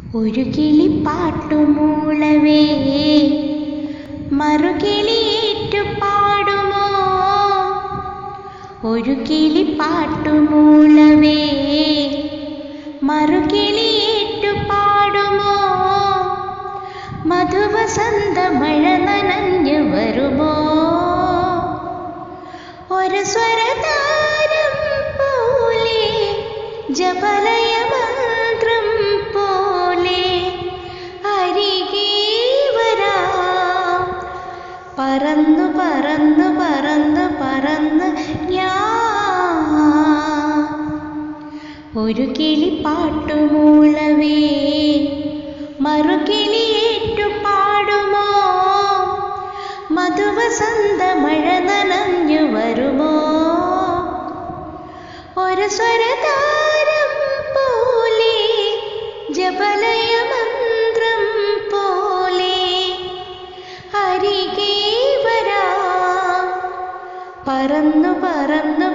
ഒരു കിളി പാട്ടുമൂളവേ മറുകിളിയേറ്റു പാടുമോ ഒരു കിളി പാട്ടുമൂളവേ മറുകിളിയേറ്റു പാടുമോ മധുവസന്ത മഴ നനഞ്ഞു വരുമോ ഒരു സ്വരതാരം പോലെ ജപലയ മന്ത്രം പോലെ അരികെ വരാം പറന്നു പറന്നു പറന്നു പറന്ന് ഞാൻ ഒരു കിളി പാട്ടുമൂളവേ മറുകിളിയേറ്റു പാടുമോ മധുവസന്ത മഴ നനഞ്ഞു വരുമോ ഒരു സ്വരതാരം പോലെ ജപലയ മന്ത്രം പോലെ അരികെ വരാം പറന്നു പറന്നു